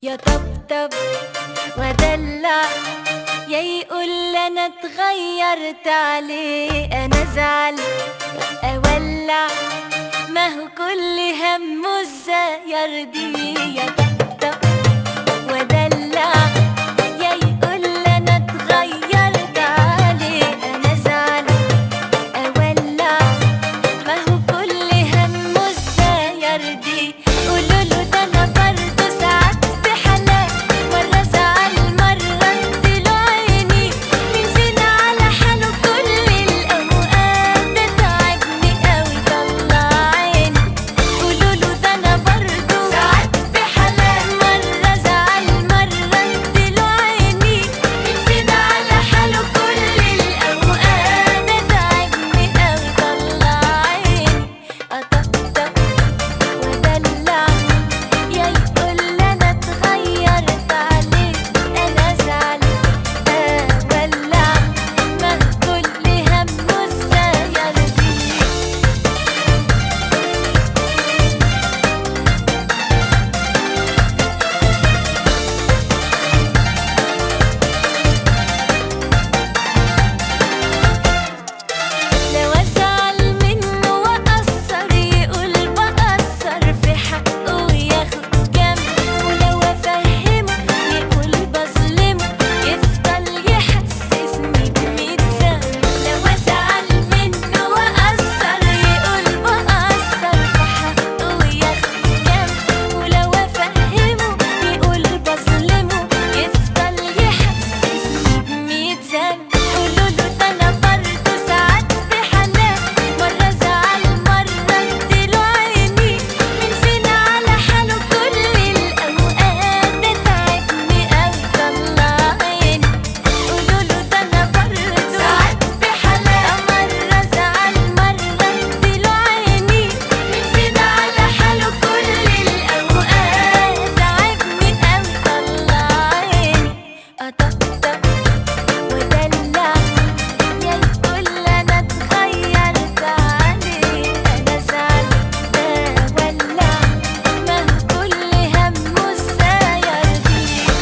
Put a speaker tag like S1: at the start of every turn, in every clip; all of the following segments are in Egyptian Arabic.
S1: يا طبطب ودلع يا يقول انا اتغيرت عليه انا ازعل اولع ما هو كل همه ازاي يرضيه يا طبطب ودلع يا يقول انا اتغيرت عليه انا ازعل اولع ما هو كل همه ازاي يرضيه قولوا له ده انا برضه ساعات في حالات مره زعل مره اديله عيني مين فينا على حاله كل الاوقات ده تعبني قوي طلع عيني قولوا له ده انا برضه ساعات في حالات مره زعل مره اديله عيني مين فينا على حاله كل الاوقات ده تعبني قوي طلع عيني اطقطق ودلع يا يقول انا اتغيرت عليه انا ازعل اولع ما كل همه ازاي يرضيه لو ازعل منه واقصر يقول بقصر في حقه وياخد جنب ولو افهمه يقول بظلمه يفضل يحسسني بميت ذنب لو ازعل منه واقصر يقول بقصر في حقه وياخد جنب ولو افهمه يقول بظلمه يفضل يحسسني بميت ذنب قولوا له ده انا برضه ساعات في حالات مره زعل مره اديله عيني مين فينا على حاله كل الاوقات ده تعبني قوي طلع عيني قولوا له ده انا برضه ساعات في حالات مره زعل مره اديله عيني مين فينا على حاله كل الاوقات تعبني قوي طلع عيني اطقطق ودلع يا يقول انا اتغيرت عليه انا ازعل اولع ما هو كل همه ازاي يرضيه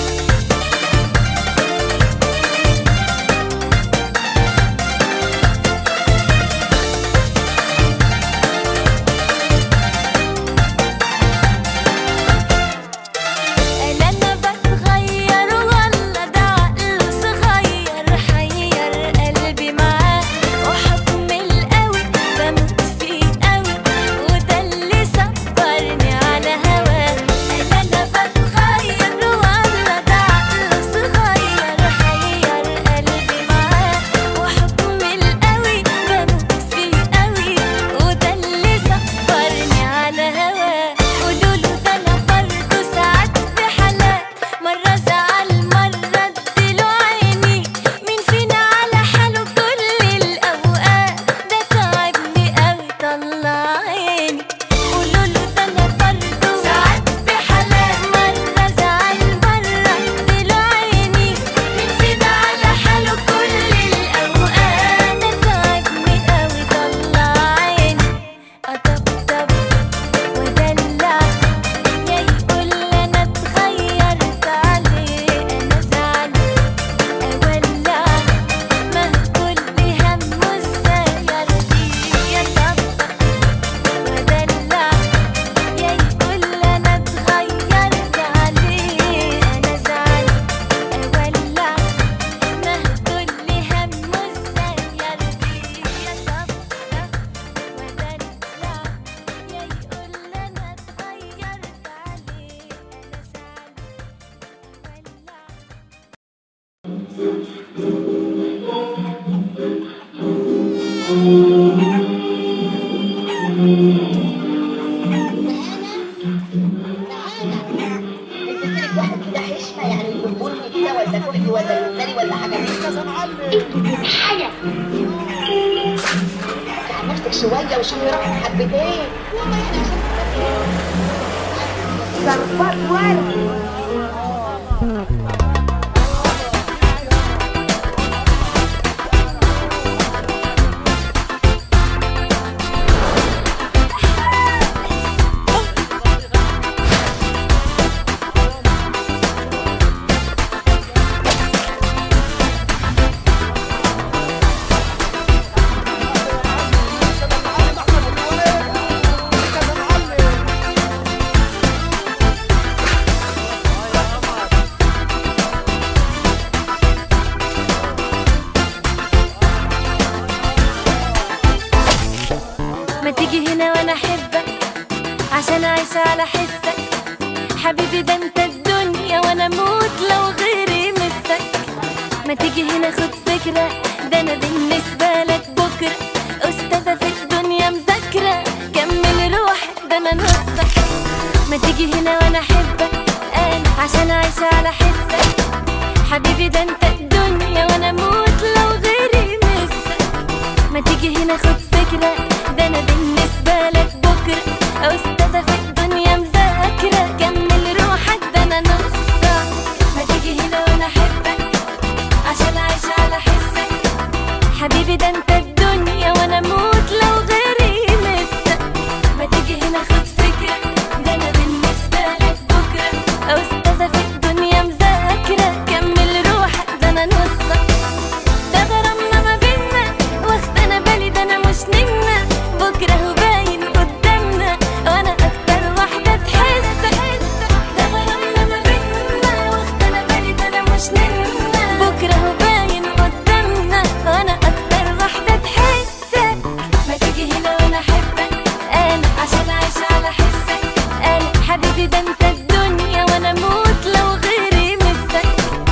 S1: قال انا بتغير والله ده عقله صغير حير قلبي معاه وحكم القوي بموت فيه قوي وده اللي صبرني على هواه قال انا بتغير والله ده عقله صغير حير قلبي معاه وحكم القوي بموت فيه قوي وده اللي صبرني على هواه قولوا له ده انا برضه ساعات في حالات مره زعل مره اديله عيني مين فينا على حاله كل الاوقات ده تعبني قوي طلع عيني قولوا له ده انا برضه ساعات في حالات مره زعل مره اديله عيني مين فينا على حاله كل الاوقات ده تعبني قوي طلع عيني اطبطب ودلع يا يقول انا اتغيرت عليه انا زعل اولع ما هو كل همه ازاي يرضيه يا طبطب ودلع يا يقول انا اتغيرت عليه انا زعل اولع ما هو كل همه ازاي يرضيه يا طبطب ودلع يا يقول انا اتغيرت عليه انا زعل اولع
S2: اديتلك واحد كده حشمه يعني يقول لي كده ولا كحلي ولا لبناني ولا حاجه اديتلك حاجه عن نفسك شويه وشوفي روحك حبتين والله يعني عشان ظرفات ورد
S1: هنا وانا احبك عشان اعيش على حسك حبيبي ده انت الدنيا وانا اموت لو غيري مسك ما تيجي هنا خد فكرة ده انا بالنسبة لك بكرة استاذة في الدنيا مذاكرة كمل روحك ده انا نصك ما تيجي هنا وانا احبك انا عشان اعيش على حسك حبيبي ده انت الدنيا وانا اموت لو غيري مسك ما تيجي هنا خد فكرة ده انا بالنسبة لك بكرة استاذة في الدنيا مذاكرة كمل روحك ده انا نصك ما تيجي هنا وانا احبك عشان اعيش على حسك حبيبي ده انت الدنيا وانا اموت لو غيري مسك ما تيجي هنا خد فكرة ده انا بالنسبة لك بكرة استاذة في الدنيا مذاكرة كمل روحك ده انا نصك ده غرامنا ما بينا واخد انا بالي ده انا مش نمنا بكره هو باين قدامنا وانا اكتر واحده تحس ده غرامنا ما بينا واخد انا بالي ده انا مش نمنا بكره هو باين قدامنا وانا اكتر واحده تحسك ما تيجي هنا وانا احبك انا عشان اعيش على حسك انا حبيبي ده انت الدنيا وانا اموت لو غيري مسك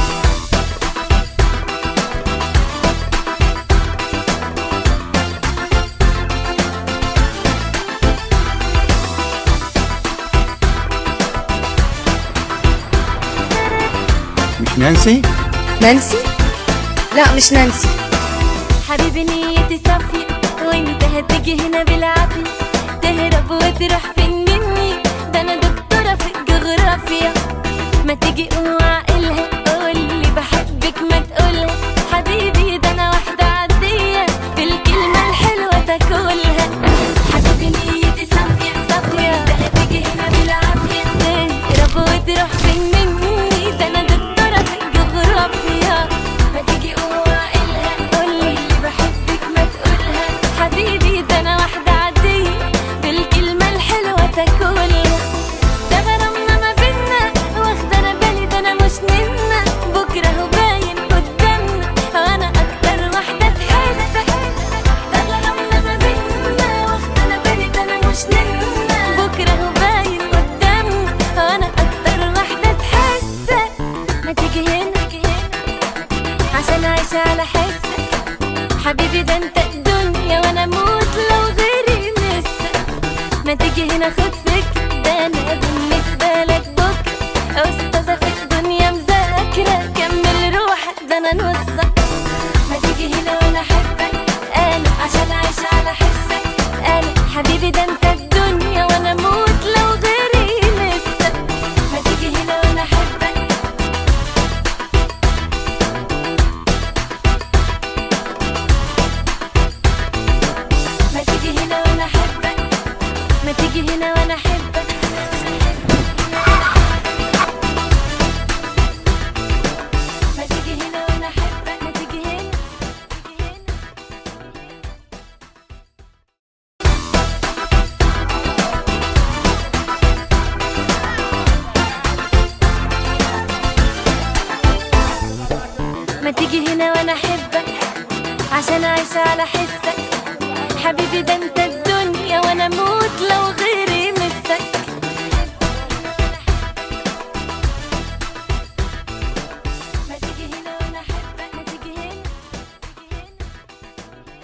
S3: مش نانسي
S4: نانسي؟ لا مش نانسي
S1: حبيبي نيتي صافية وانت هتيجي هنا بالعافية تهرب وتروح فين مني ده انا دكتورة في الجغرافيا ما تيجي قوم عقلها قولي بحبك ما تقولها حبيبي ده انا واحدة عادية بالكلمة الحلوة تاكلها حبيبي نيتي صافية صافية ده هتيجي هنا بالعافية تهرب وتروح فين مني ده انا دكتورة في الجغرافيا ما تيجي قوم عقلها قولي بحبك ما تقولها حبيبي ده انا واحدة عادية بالكلمة الحلوة تاكلها ده غرامنا ما بينا واخدة انا بالي ده انا مش منا بكرة هو باين قدامنا وانا اكتر واحدة تحس ده غرامنا ما بينا واخدة انا بالي ده انا مش منا بكرة هو باين قدامنا وانا اكتر واحدة تحس ما تيجي هنا عشان اعيش على حسك حبيبي ده انت الدنيا وانا اموت لو غيري مسك ما تيجي هنا خد فكرة ده انا بالنسبة لك بكرة استاذة في الدنيا مذاكرة كمل روحك ده انا نصك ما تيجي هنا وانا احبك انا عشان اعيش على حسك انا حبيبي ده انت الدنيا وانا اموت لو غيري مسك ما تيجي هنا وانا احبك ما تيجي هنا وانا احبك ما تيجي هنا وانا احبك ما تيجي هنا وانا احبك ما تيجي هنا تيجي هنا ما تيجي هنا وانا احبك عشان اعيش على حسك حبيبي ده انت الدنيا وانا اموت لو غيري مسك ما تيجي هنا وانا احبك ما تيجي هنا تيجي هنا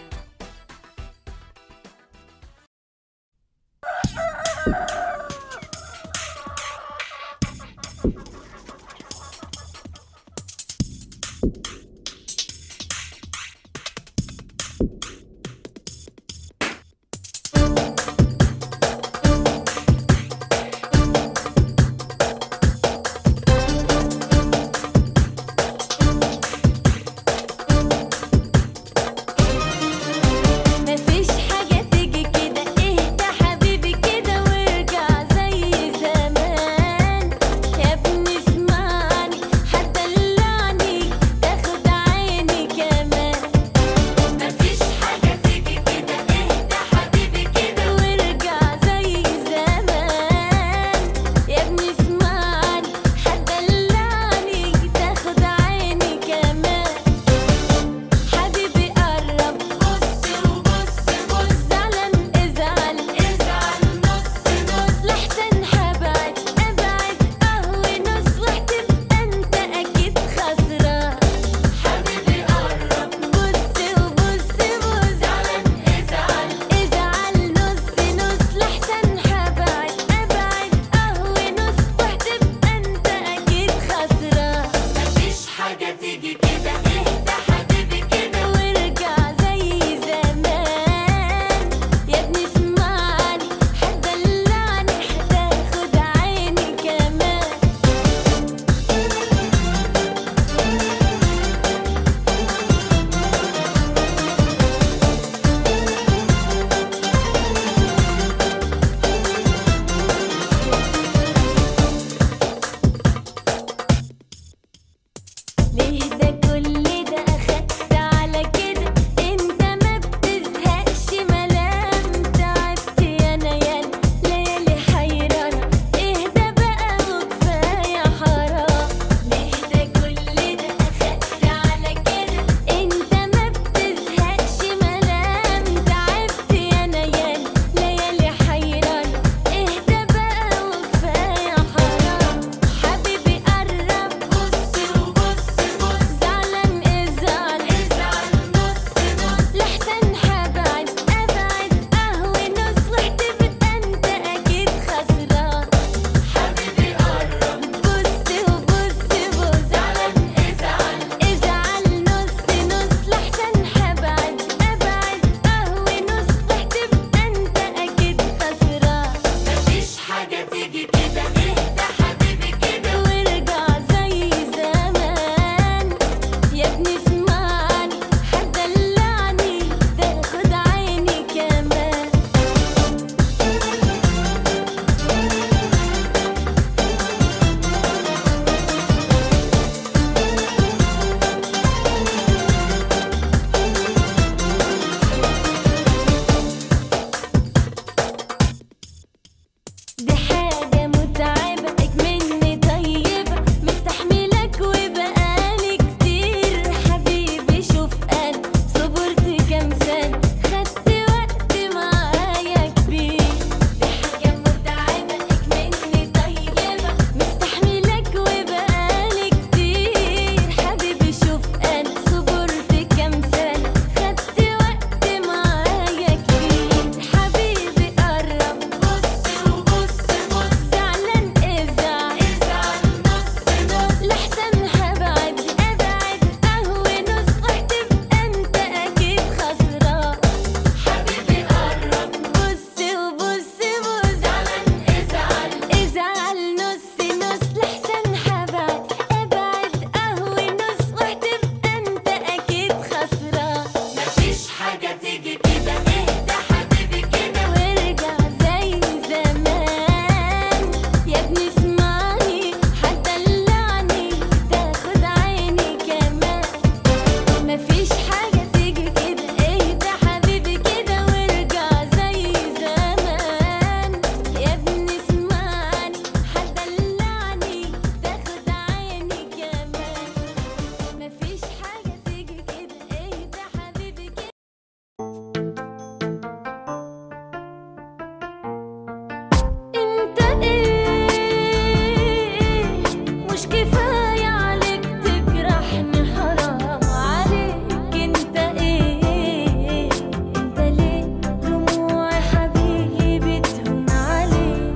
S1: مش كفاية عليك تجرحني حرام عليك انت ايه انت ليه دموع حبيبي تهون عليك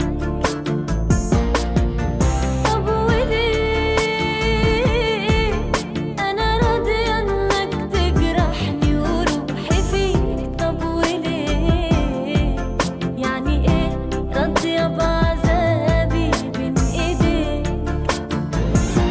S1: طب وليه انا راضية انك تجرحني وروحي فيك طب وليه يعني ايه راضية بعذابي بين ايديك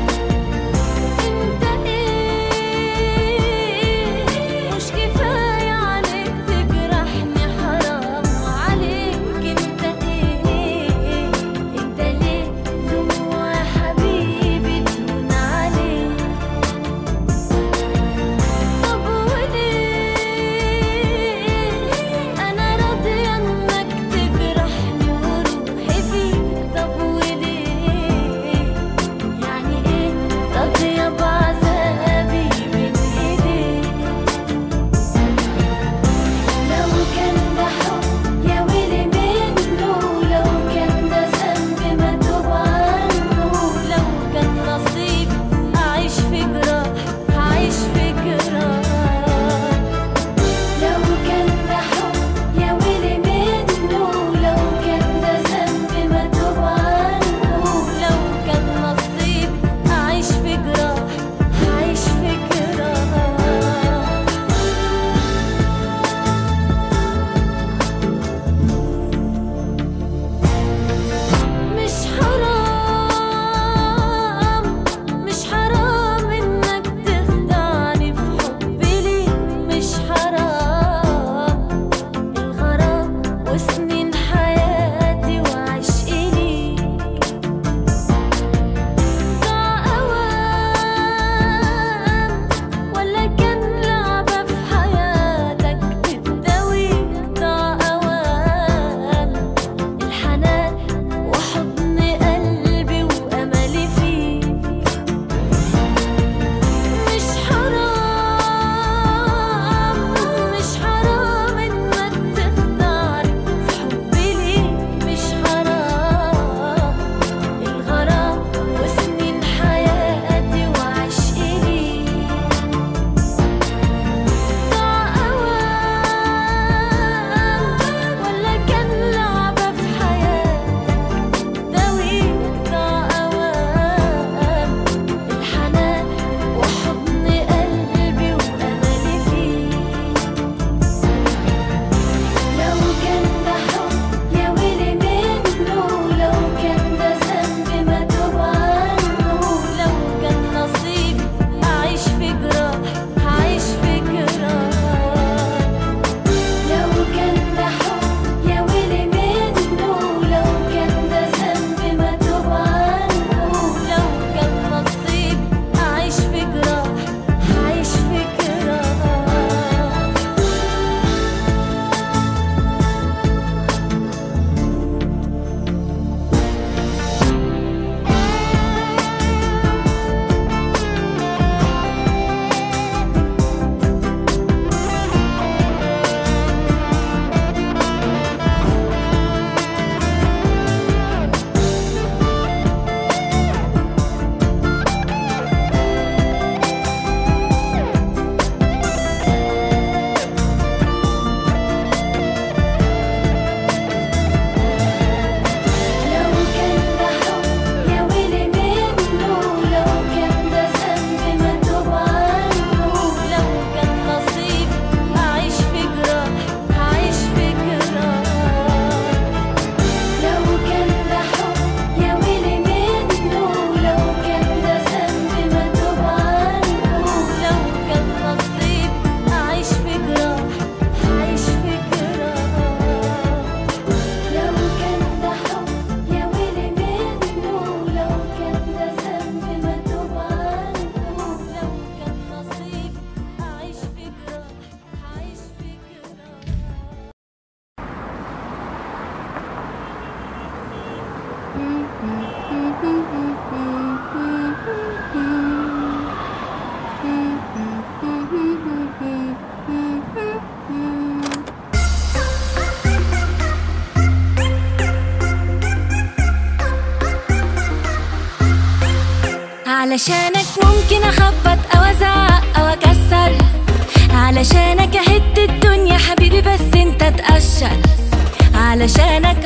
S1: علشانك ممكن اخبط او ازعق او اكسر علشانك اهد الدنيا حبيبي بس انت تقشر علشانك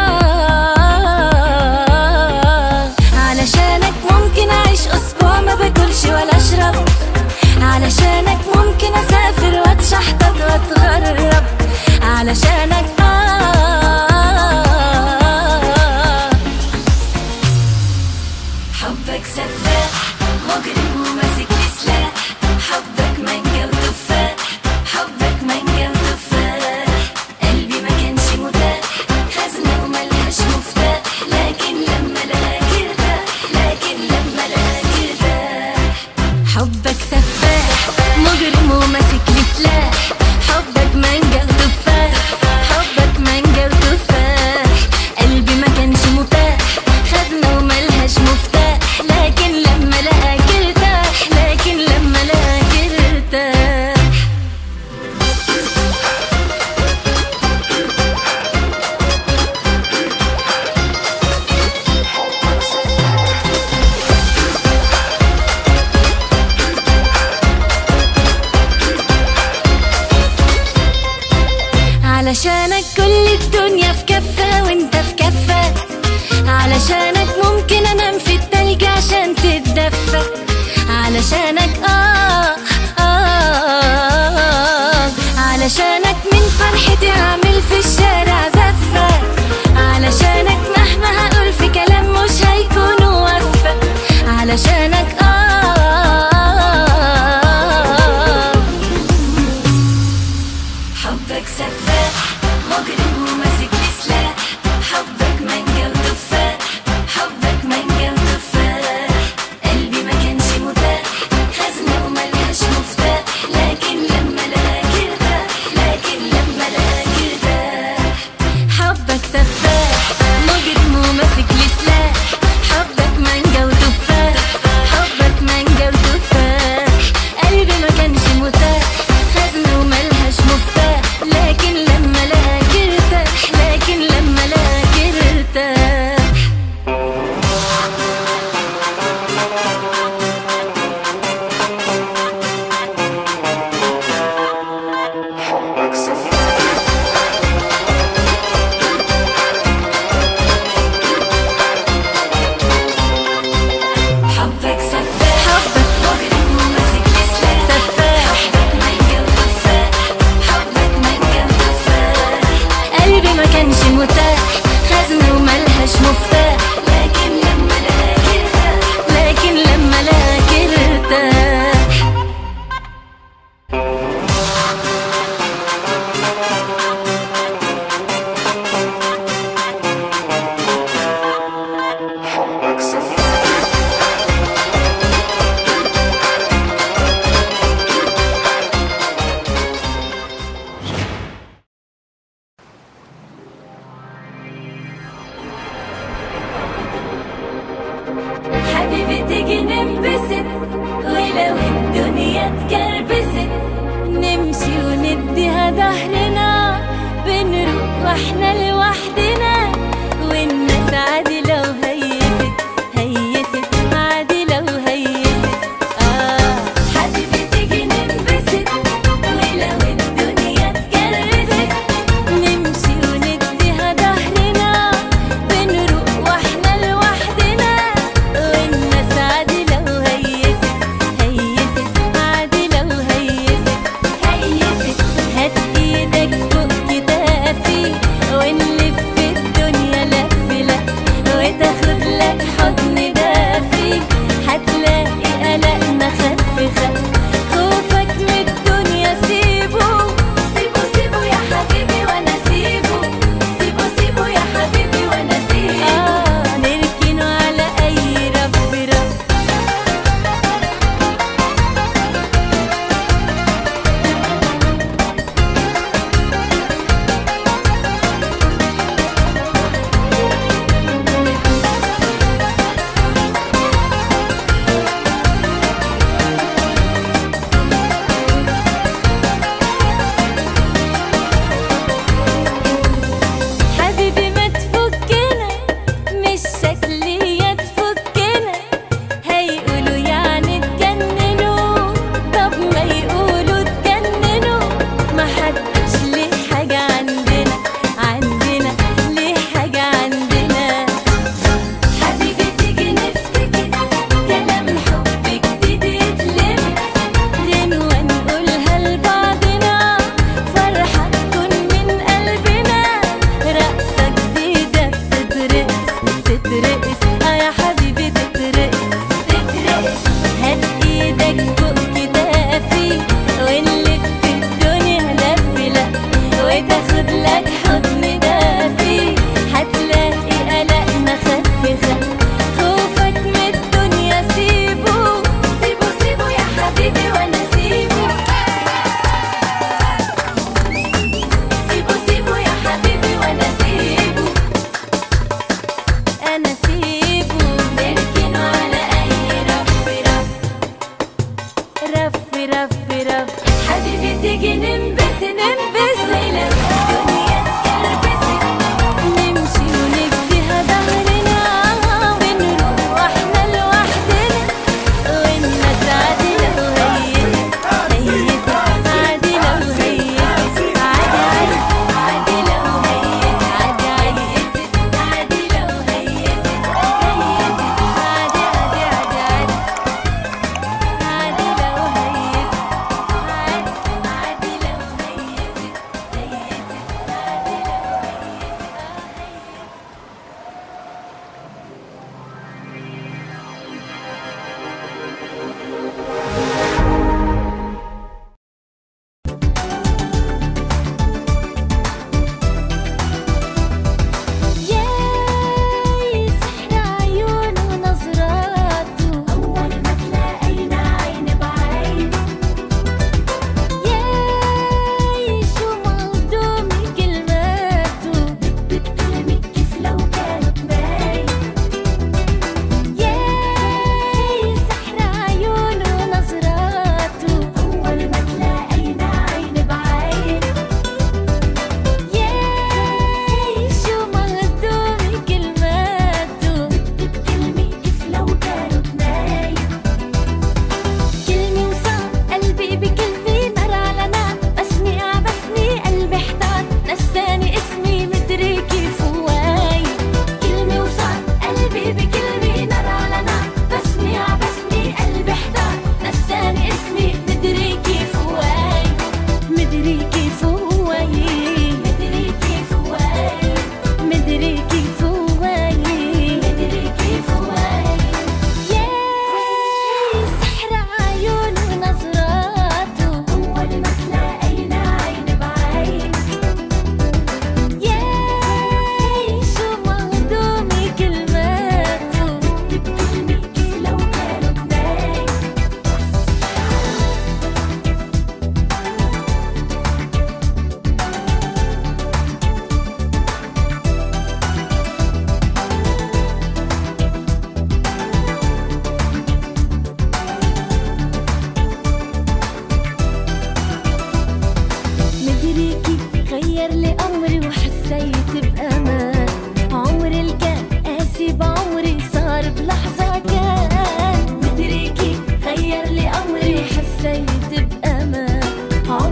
S1: اه علشانك ممكن اعيش اسبوع ما باكلش ولا اشرب علشانك ممكن اسافر واتشحطط واتغرب علشانك اه حبك سفاح مجرم وماسك لي سلاح حبك مانجا وتفاح حبك مانجا وتفاح قلبي ما كانش متاح خزنة وملهاش مفتاح لكن لما لقاك ارتاح لكن لما لقاك ارتاح حبك سفاح مجرم وماسك لي سلاح حبك مانجا وتفاح حبك مانجا وتفاح قلبي ما كانش متاح خزنة وملهاش مفتاح لكن لما لقاك ارتاح لكن لما لقاك ارتاح علشانك كل الدنيا في كفة وانت في كفة علشانك ممكن انام في التلج عشان تتدفى علشانك آه, آه, آه علشانك من فرحتي هعمل في الشارع زفة علشانك مهما هقول في كلام مش هيكون وفى علشانك آه حبك سفاح مجرم وماسك لي سلاح حبك مانجا وتفاح حبك مانجا وتفاح قلبي ما كانش متاح خزنة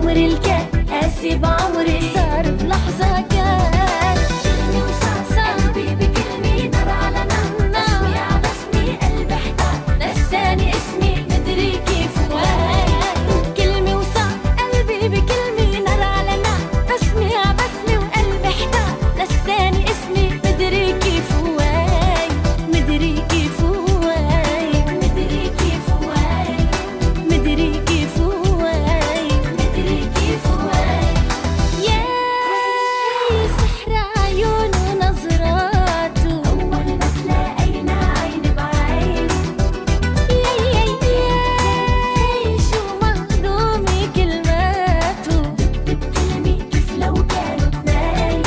S1: عمري الكاسي بعمري صار بلحظة كان كلمة وصار قلبي بكلمة نار على نار بسمي ع بسمي قلبي احتار نساني اسمي مدري كيف وين كلمة وصار قلبي بكلمة نار على نار بسمي ع بسمي وقلبي احتار نساني اسمي مدري كيف وين مدري كيف وين مدري كيف وين مدري كيف وين مدري كيف وين يا سحر عيونه نظراته أول ما تلاقينا عين بعين يا يا يا شو مهضومة كلماته بتكلمي كيف لو كانوا اتنين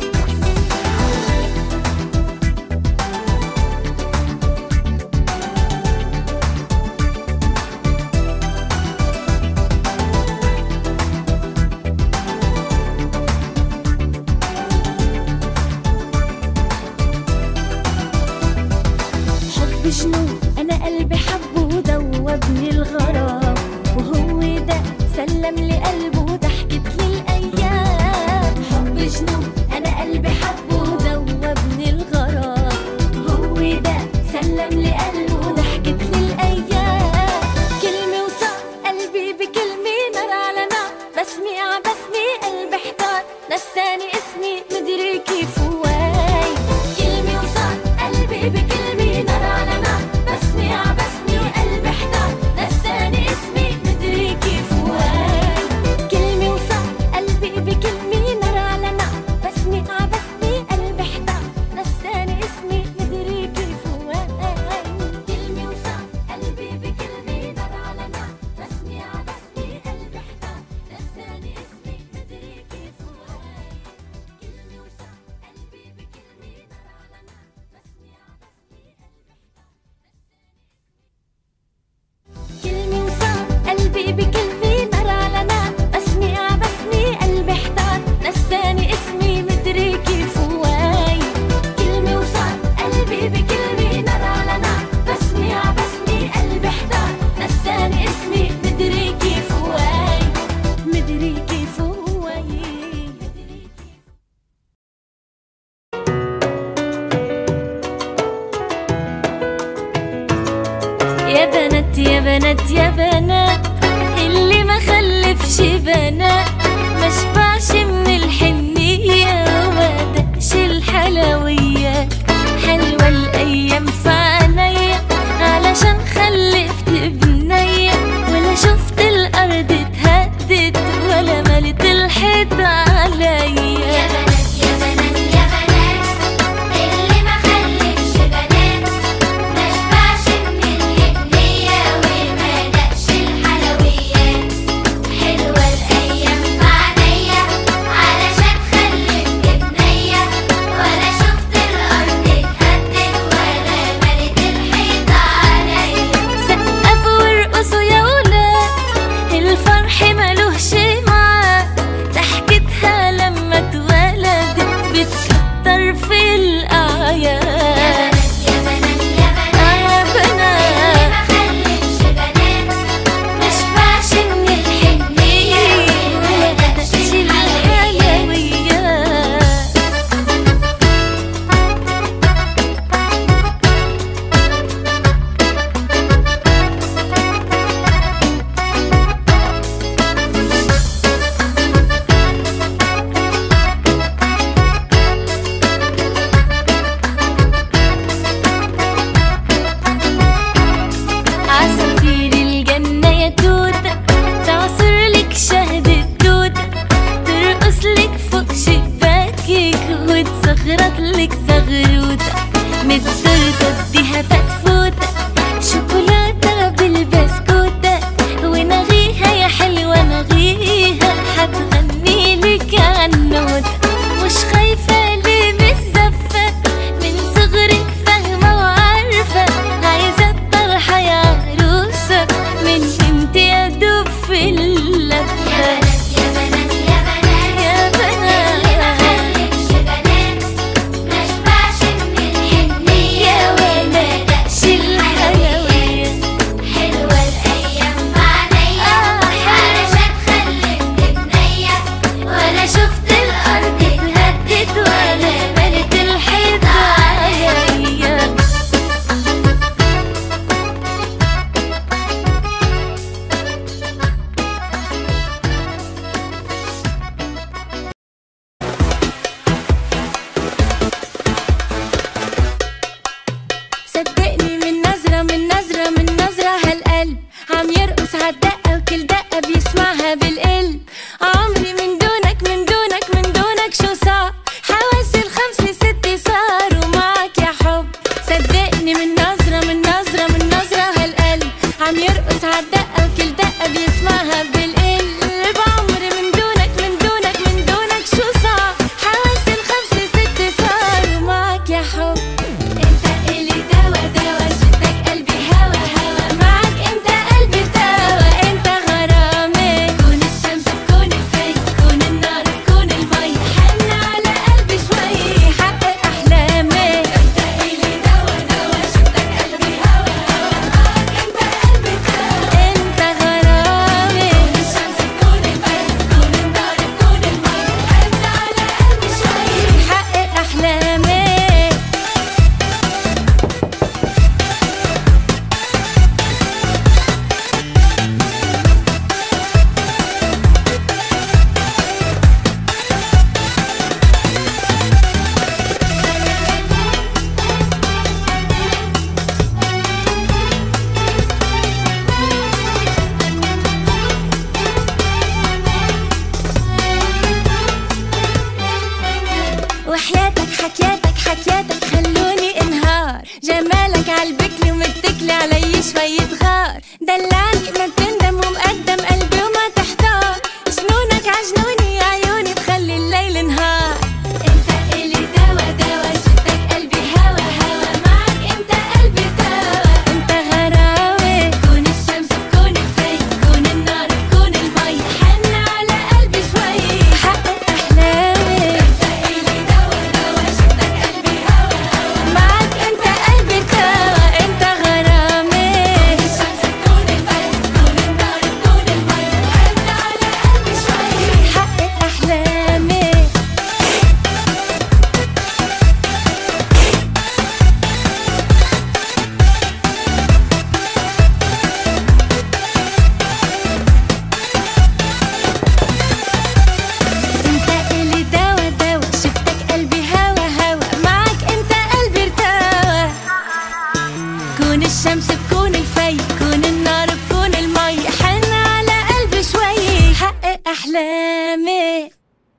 S1: حب جنون انا قلبي حبه وذوبني الغرام وهو ده سلم لي قلبه وضحكت لي الايام حب جنون انا قلبي حبه وذوبني الغرام هو ده سلم لي قلبه وضحكت لي الايام كلمه وصار قلبي بكلمه نار على نار بسمي ع بسمي قلبي احتار نساني اسمي مدري كيف وين كلمه وصار قلبي بكلمه نار على نار بسمي ع بسمي قلبي احتار نساني اسمي مدري كيف وين كلمه وصار قلبي بكلمه نار على نار بسمي ع بسمي قلبي احتار نساني اسمي مدري كيف وين كلمه وصار قلبي بكلمه نار على نار بسمي ع بسمي قلبي احتار نساني اسمي مدري كيف وين كلمه وصار قلبي بكلمه نار على نار بسمي ع بسمي قلبي كلمة وصار قلبي بكلمة نار على نار بسمي ع بسمي قلبي احتار نساني اسمي مدري كيف وين كلمة وصار قلبي بكلمة نار على نار بسمي ع بسمي قلبي احتار نساني اسمي مدري كيف وين مدري كيف وين مدري كيف يا بنات يا بنات يا بنات اللي ما خلفش بنات ما شبعش من الحنية وما دقش الحلويات حلوة الأيام في عينيا علشان خلفت بنية ولا شفت الأرض اتهدت ولا ملت الحيط عليا
S5: يا بنات يا بنات يا بنات اللي ما خلفش بنات ما شبعش من الهدية وما دقش الحلويات حلوة الأيام
S1: يرقص عالدقة وكل دقة بيسمعها بالقلب عمري من دونك من دونك من دونك شو صار حواس الخمسة ستة صاروا معك يا حب انت الي دوا دوا شفتك قلبي هوا هوا معك انت قلبي توا انت غرامي كون الشمس كون الفي كون النار كون المي حن على قلبي شوي حقق احلامي انت الي دوا دوا شفتك قلبي هوا هوا معك انت قلبي توا انت غرامي كون الشمس كون الفي كون النار كون المي حن على قلبي شوي حقق احلامي وحياتك حكياتك حكياتك خلوني انهار جمالك عالبكل ومتكلي علي شوية غار دلعني ما بتندم ومقدم قلبي وما تحتار جنونك عجنوني عيوني بخلي الليل نهار انت الي دوا دوا شفتك قلبي هوا هوا معك انت قلبي توا انت غراوي كون الشمس كون الفي كون النار كون المي حن على قلبي شوي حقق احلامي انت الي دوا دوا شفتك قلبي هوا هوا معك انت قلبي توا انت غرامي كون الشمس كون الفي كون النار كون المي حن على قلبي شوي حقق احلامي انت الي دوا دوا شفتك قلبي هوا هوا معك انت قلبي ارتوى كون الشمس بكون الفي كون النار بكون المي حن على قلبي شوي حقق احلامي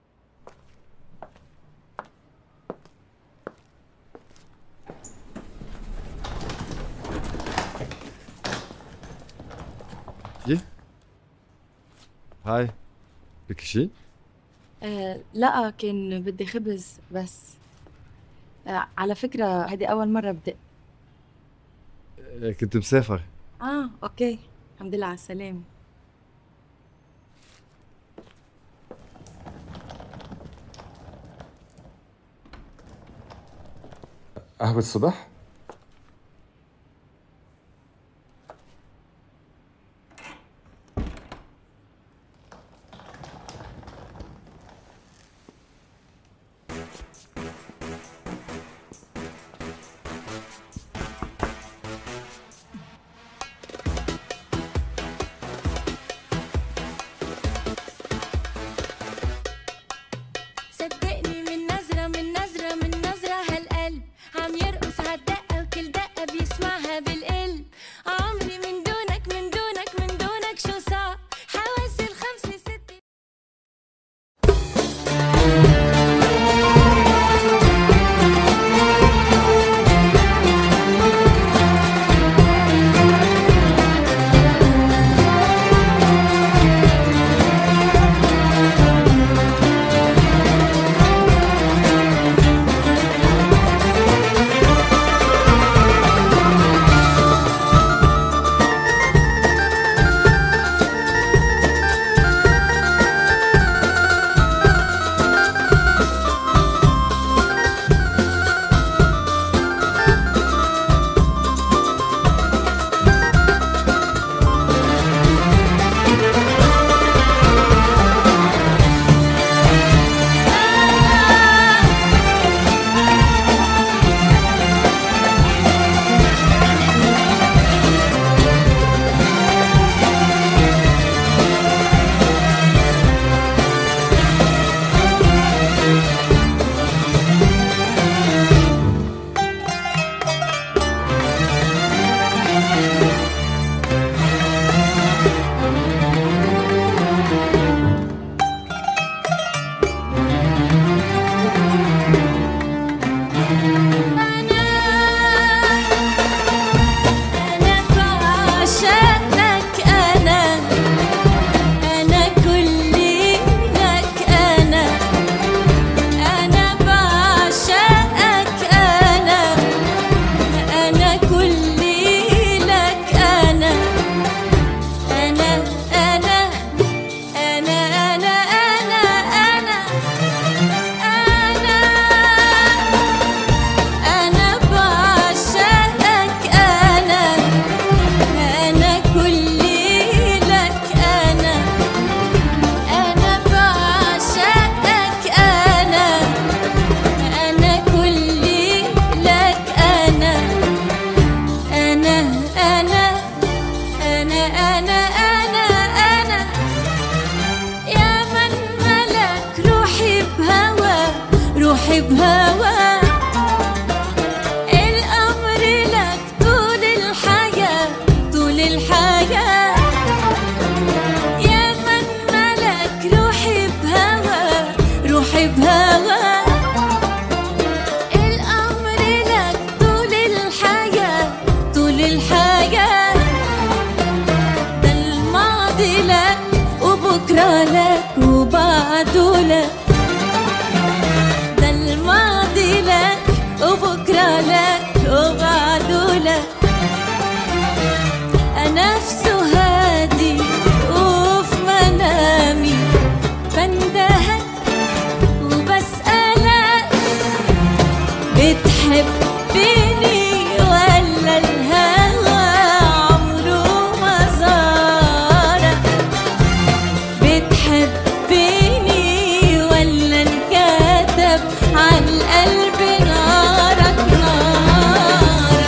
S6: جي هاي بدك شي؟
S4: آه لا كان بدي خبز بس آه على فكرة هيدي أول مرة بدق
S6: آه، كنت مسافر
S4: آه أوكي الحمد لله على السلامة
S6: قهوة الصبح؟
S1: صدقني من نظرة من نظرة من نظرة هالقلب عم يرقص عالدقة أنا أنا أنا أنا يا من ملك روحي بهوى روحي بهوى الأمر لك طول الحياة طول الحياة يا من ملك روحي بهوى روحي بهوى الأمر لك طول الحياة طول الحياة ده الماضي لك وبكرة لك وبعده لك ده الماضي لك وبكرة لك وبعده لك نفسه هادي وفي منامي بندهك وبسألك بتحبني ولا الهوى عمره ما زارك بتحبني ولا انكتب على القلب نارك نارك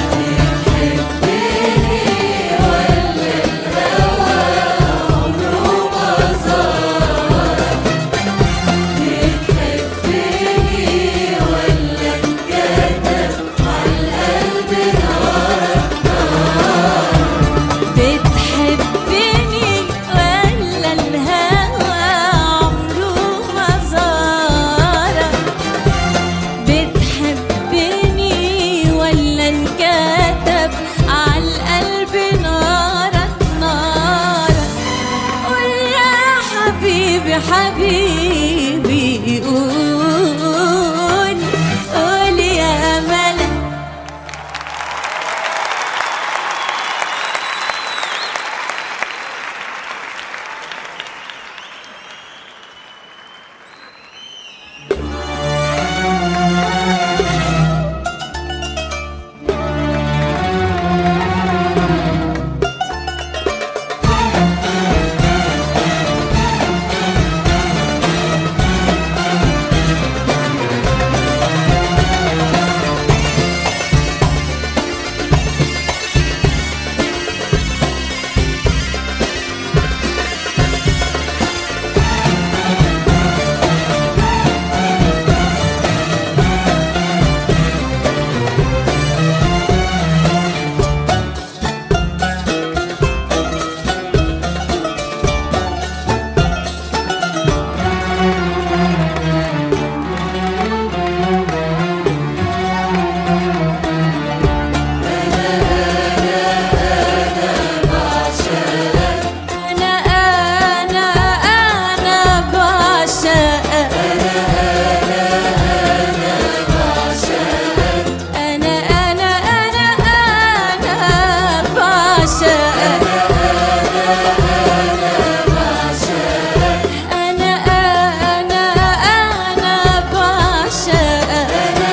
S1: بتحبني ولا الهوى عمره ما زارك بتحبني ولا انكتب على القلب نارك نارك قول يا حبيبي حبيبي قول قول يا ملك أنا أنا أنا بعشقك أنا أنا أنا أنا بعشقك أنا أنا أنا بعشقك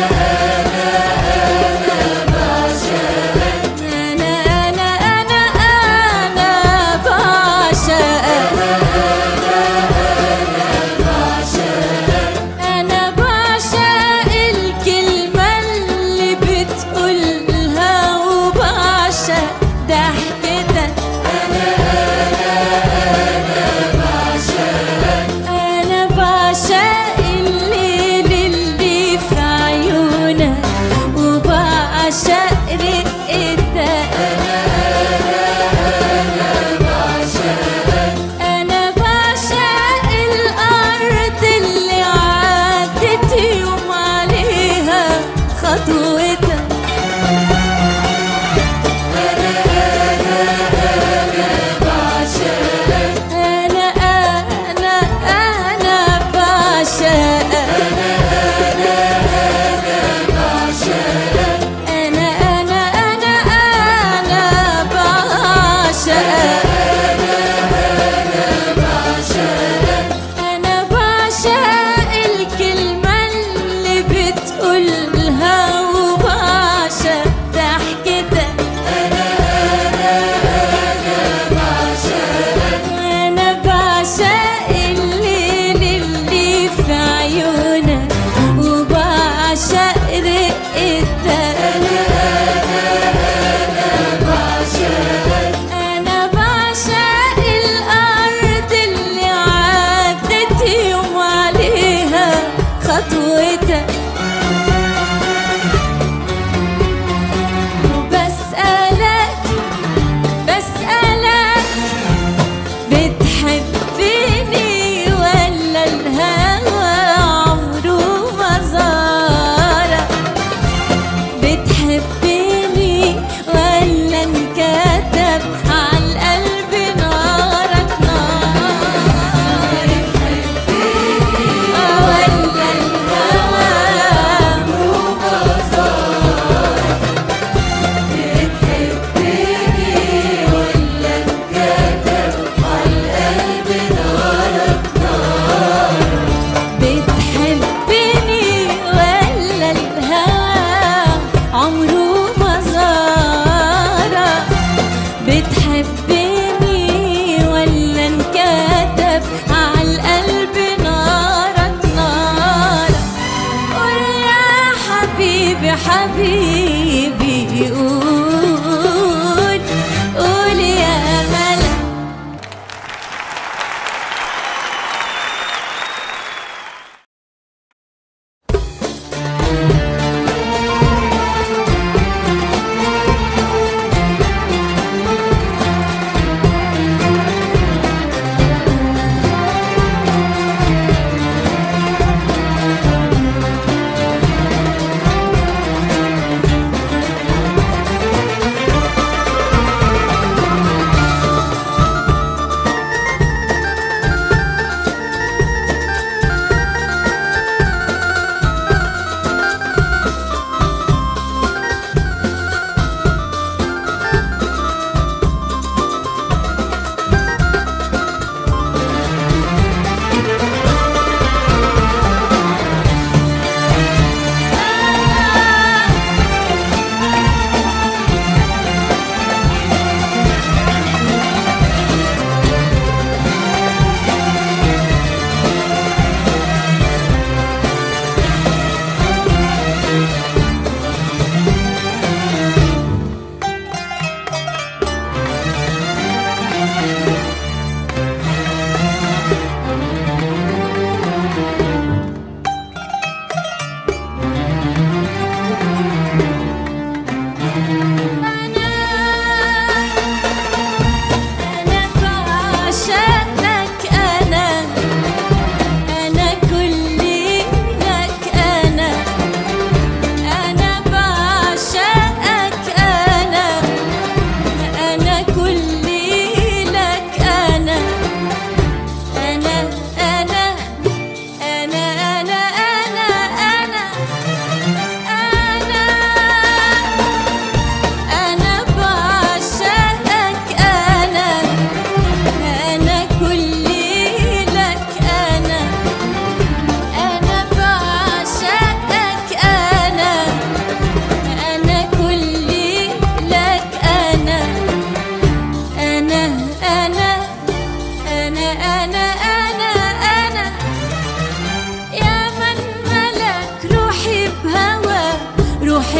S1: أنا أنا أنا أنا بعشقك أنا بعشق الكلمة اللي بتقولها وبعشق ضحكتك أنا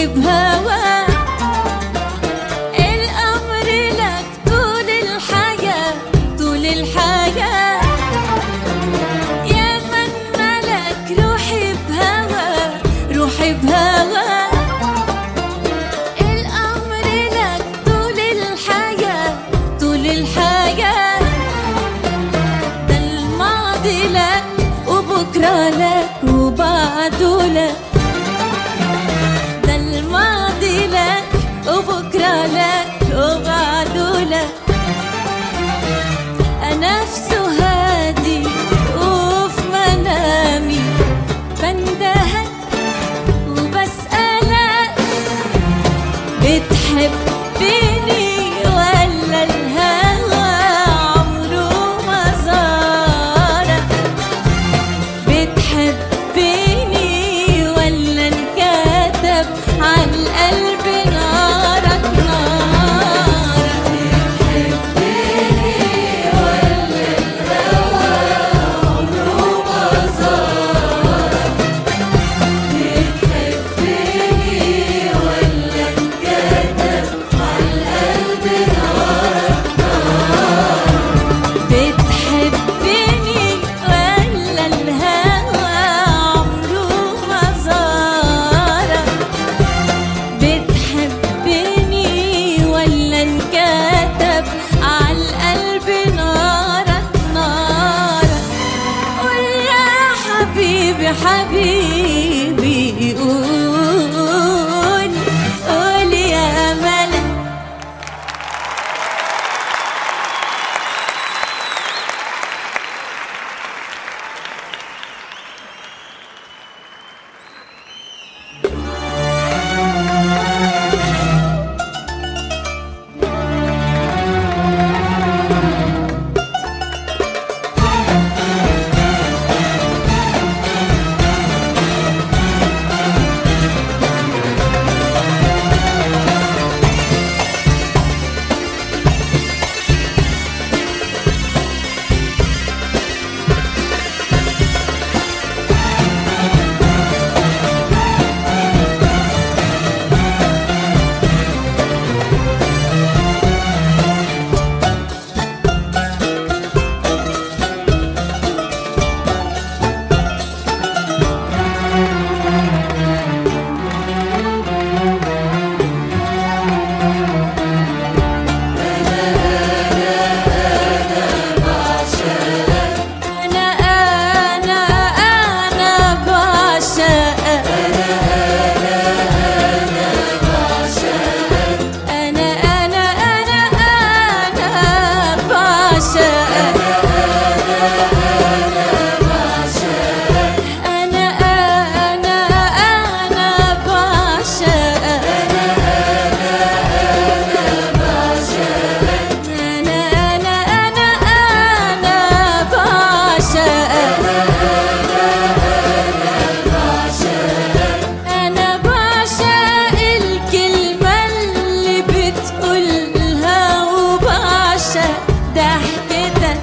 S1: بهواك الأمر لك طول الحياة طول الحياة يا من ملك روحي بهواك روحي بهواك الأمر لك طول الحياة طول الحياة ده الماضي لك وبكرة لك وبعده لك ده الماضي لك وبكرة لك وبعده لك نفسه هادي وفي منامي بندهك وبسألك بتحبني ولا الهوى عمره ما زارك بتحبني ولا انكتب على القلب نارك نارك بتحبني ولا الهوى عمره ما زارك بتحبني ولا انكتب على القلب نارك نارك قول يا حبيبي حبيبي قول قول يا ملك أنا أنا أنا بعشقك أنا أنا أنا أنا بعشقك أنا أنا أنا بعشقك أنا أنا أنا أنا بعشقك أنا بعشق الكلمة اللي بتقولها وبعشق ضحكتك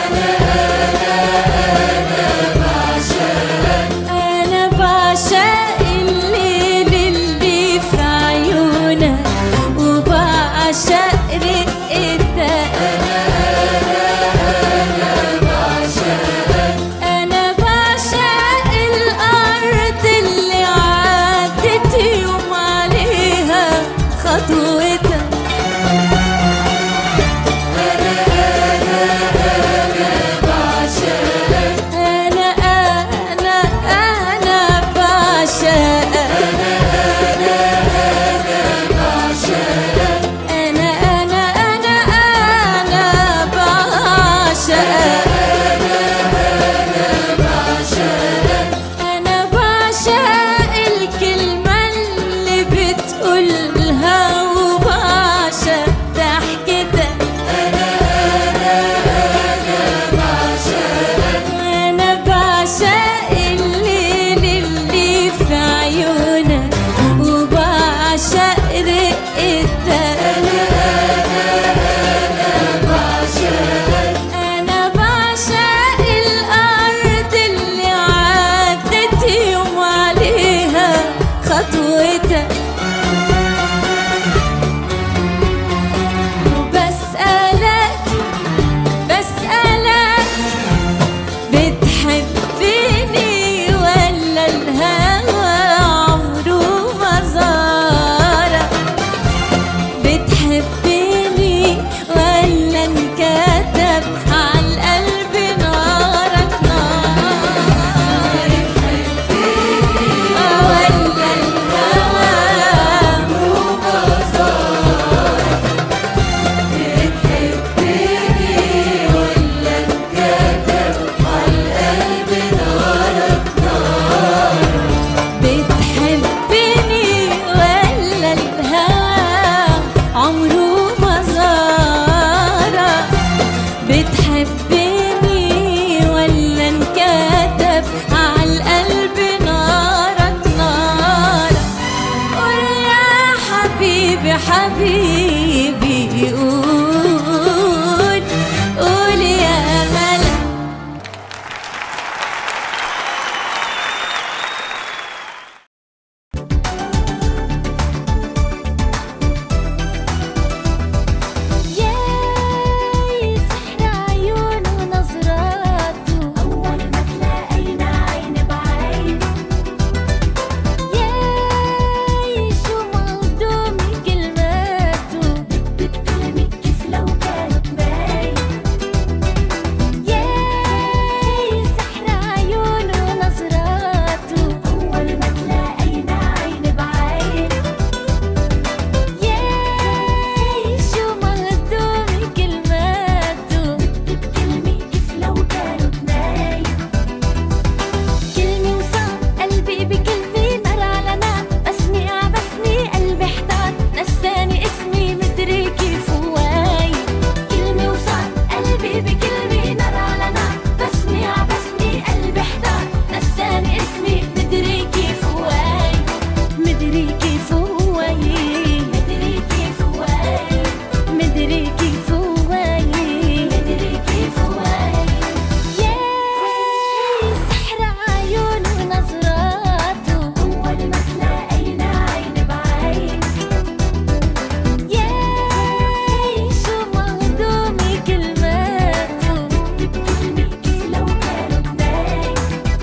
S1: أنا بعشق الليل اللي في عيونك وبعشق رقتك أنا بعشق الأرض اللي عدت يوم عليها خطوتك بتحبني ولا انكتب عالقلب نارك نارك قول يا حبيبي حبيبي قول قول يا ملك ياي سحر عيونه ونظراته أول ما تلاقينا عين بعين ياي شو مهضوم كلماته بتكلمك كيف لو كانت باين ياي سحر عيونه ونظراته أول ما تلاقينا عين بعين ياي شو مهضوم كلماته بتكلمي كيف لو كانت نايم كلمة وصار قلبي بكلمة نار على نار بسمي عبسني قلبي احتار نساني اسمي مدري كيف هواي كلمة وصار قلبي بكلمة نار على نار بسمي عبسني قلبي احتار نساني اسمي مدري كيف هواي مدري كيف هواي مدري كيف هواي مدري كيف هواي مدري كيف هواي ياي سحر عيون ونظراته أول ما تلاقينا عين بعين ياي شو مهضومة كلماته بتكلمي كيف لو كانت نايم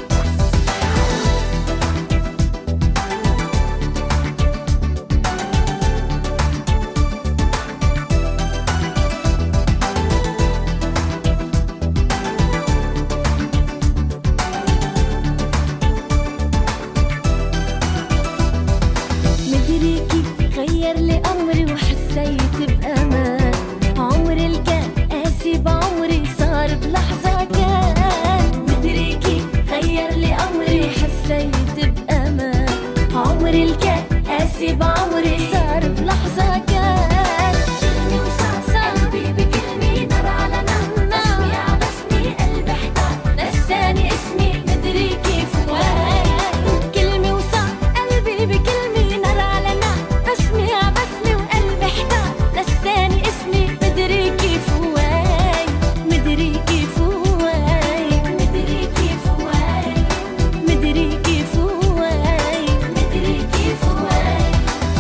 S1: مدري كيف غير لي امري وحسيت بامان عمري اللي كان قاسي بعمري صار بلحظه كان مدري كيف غير لي امري حسيت بامان عمري اللي كان قاسي بعمري صار بلحظه كان كلمة وصعصع قلبي بكلمة نار على نار بسمي عبسني قلبي احتار نساني اسمي مدري كيف وين كلمة وصع قلبي بكلمة نار على نار بسمي عبسني وقلبي احتار نساني اسمي مدري كيف وين مدري كيف وين مدري كيف وين مدري كيف وين مدري كيف وين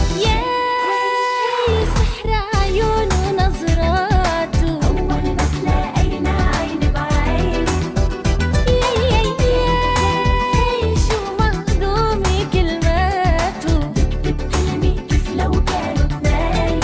S1: ياي سحر عيون ونظراته أول ما تلاقينا عين بعين ياي ياي ياي شو مهضومة كلماته بتكلمي كيف لو كانت نايم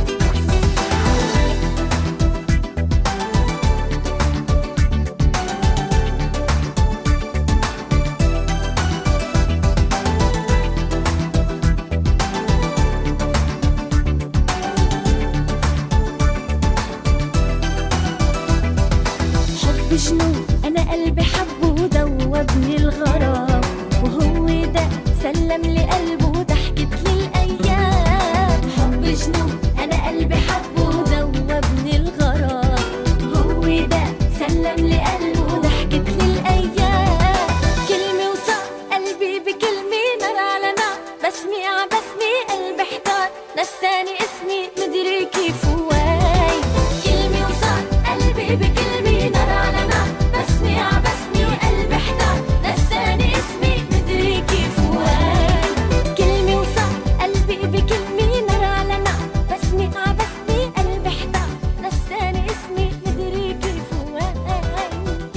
S1: حب شنو انا قلبي حبه ودوبني الغرام وهو ده سلم لي قلبه وضحكت لي الايام حب شنو انا قلبي حبه ودوبني الغرام هو ده سلم لي قلبه وضحكت لي الايام كلمه وصار قلبي بكلمه نار على نار بسمي عبسني قلبي احتار نساني اسمي مدري كيف واي كلمة وصار قلبي بكلمة نار على نار بسمي عبسني قلبي احتار نساني اسمي مدري كيف واي كلمة وصار قلبي بكلمة نار على نار بسمي عبسني قلبي احتار نساني اسمي مدري كيف واي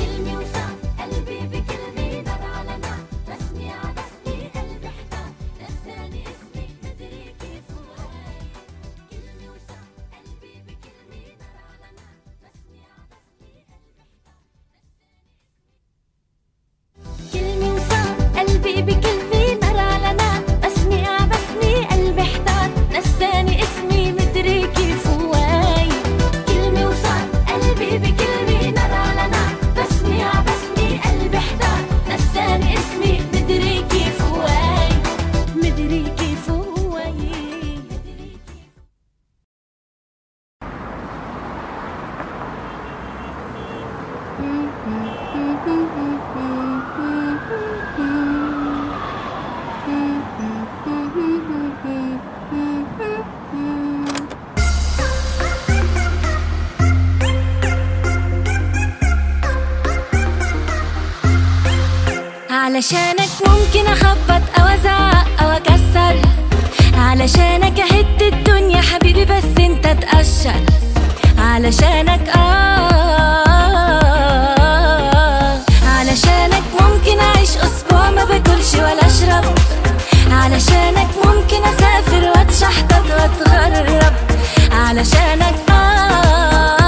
S1: علشانك ممكن اخبط او ازعق او اكسر علشانك اهد الدنيا حبيبي بس انت تقشر علشانك اه علشانك ممكن اعيش اسبوع ما باكلش ولا اشرب علشانك ممكن اسافر واتشحطط واتغرب علشانك اه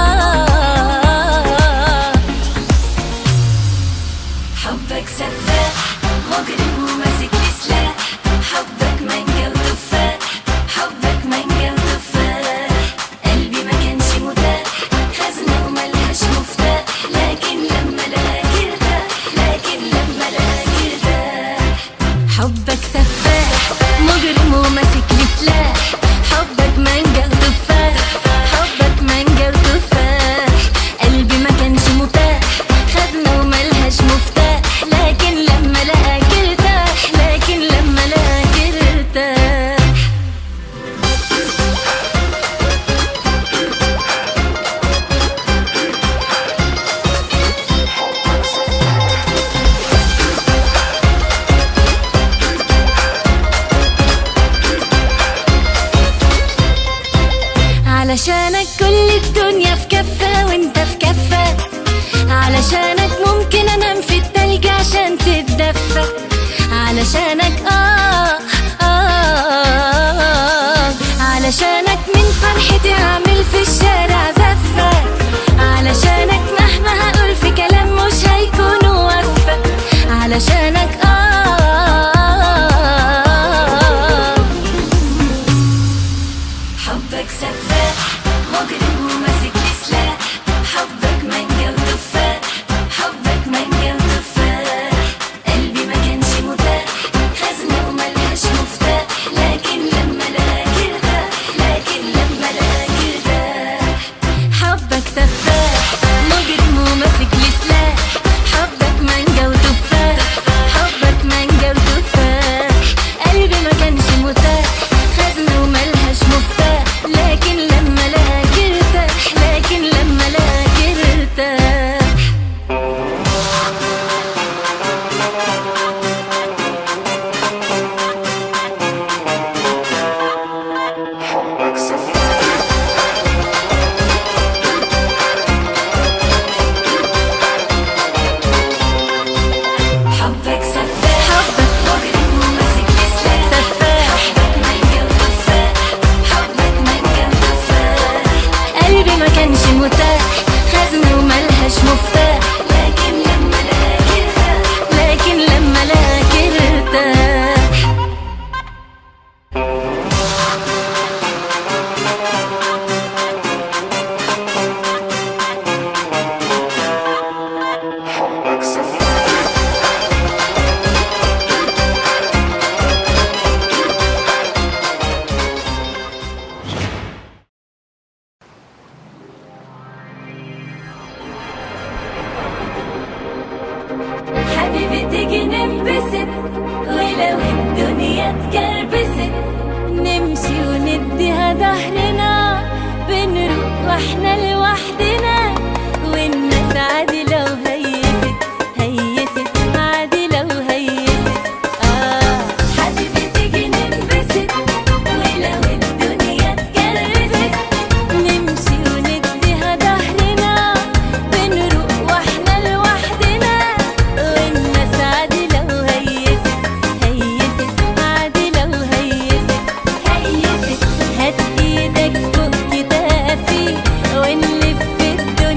S1: حبك سفاح مجرم وماسك لي سلاح حبك مانجا وتفاح حبك مانجا وتفاح قلبي ما كانش متاح خزنة وملهاش مفتاح لكن لما لقاك ارتاح لكن لما لقاك ارتاح حبك سفاح مجرم وماسك لي سلاح حبك مانجا وتفاح حبك مانجا وتفاح قلبي ما كانش متاح خزنة وملهاش مفتاح لكن لما لقاك ارتاح لكن لما لقاك ارتاح علشانك كل الدنيا في كفة وانت في كفة علشانك ممكن انام في التلج عشان تتدفى علشانك آه, آه, آه علشانك من فرحتي اعمل في الشارع زفة علشانك مهما هقول في كلام مش هيكون وفى علشانك آه حبك سفاح مجرم وماسك لي سلاح حبك مانجا وتفاح حبك مانجا وتفاح قلبي ما كانش متاح خزنة وملهاش مفتاح لكن لما لقاك ارتاح لكن لما لقاك ارتاح حبك سفاح مجرم وماسك لي سلاح حبك مانجا وتفاح حبك مانجا وتفاح قلبي ما كانش متاح خزنة وملهاش مفتاح لكن لما لقاك ارتاح لكن لما لقاك ارتاح حبك سفاح حبك مجرم وماسك لي سلاح سفاح حبك مانجا وتفاح حبك مانجا وتفاح قلبي ما كانش متاح خزنة وملهاش مفتاح لكن لما لقاك ارتاح لكن لما لقاك ارتاح حبيبي تيجي ننبسط ولو الدنيا اتكربست نمشي ونديها ظهرنا بنروح واحنا لوحدنا والناس عادي لو هيست هيست عادي لو هيست اه حبيبي تيجي ننبسط ولو الدنيا اتكربست نمشي ونديها ظهرنا بنروح واحنا لوحدنا والناس عادي لو هيست هيست عادي لو هيست هيست هات ايدك فوق كتافي ونلف الدنيا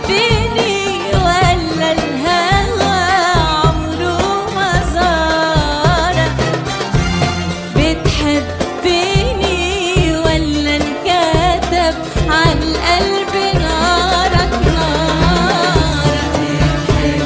S1: بتحبني ولا الهوى عمره ما زارك بتحبني ولا انكتب على القلب نارك نارك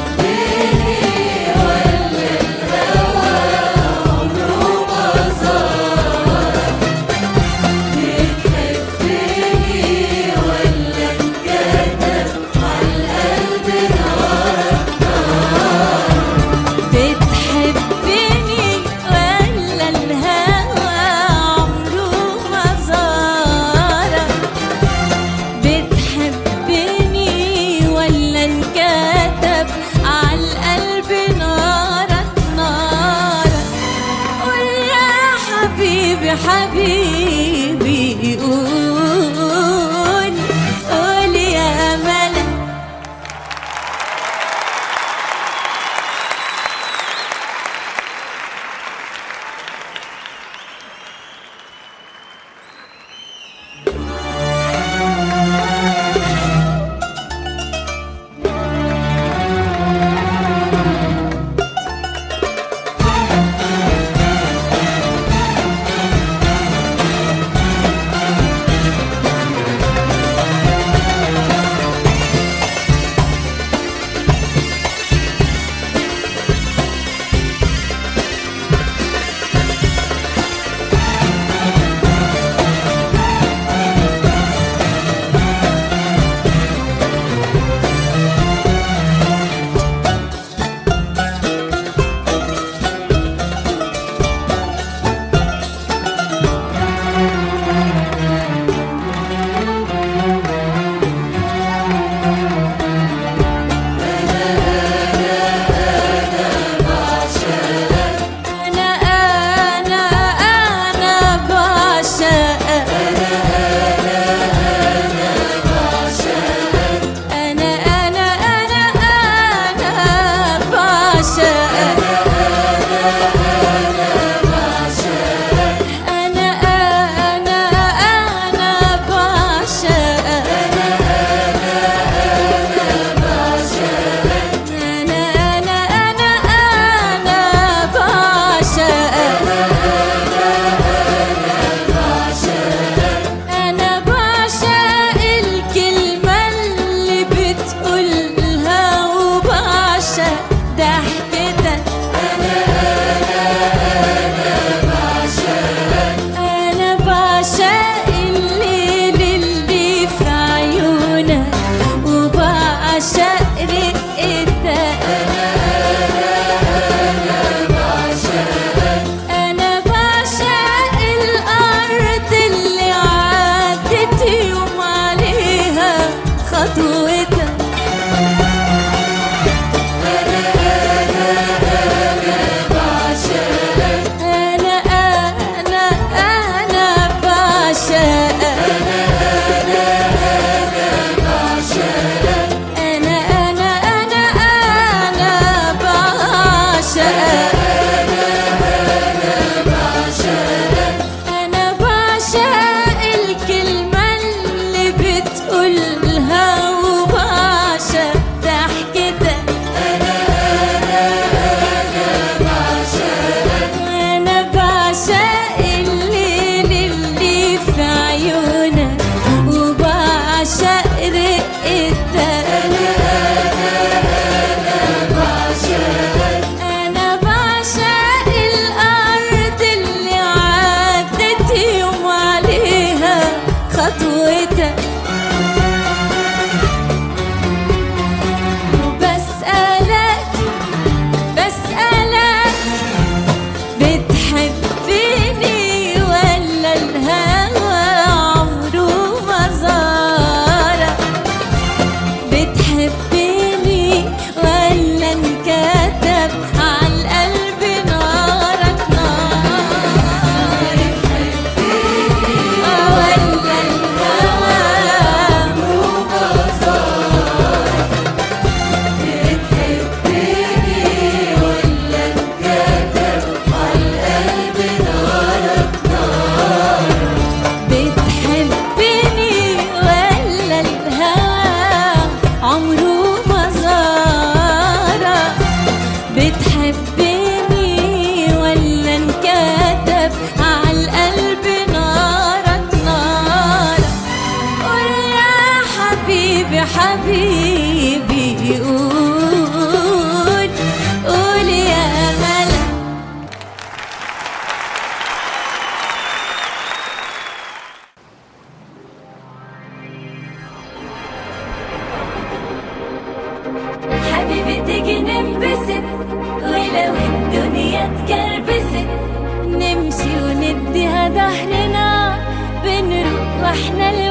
S1: حبيبي تيجي ننبسط ولو الدنيا اتكربست نمشي ونديها ظهرنا بنروح واحنا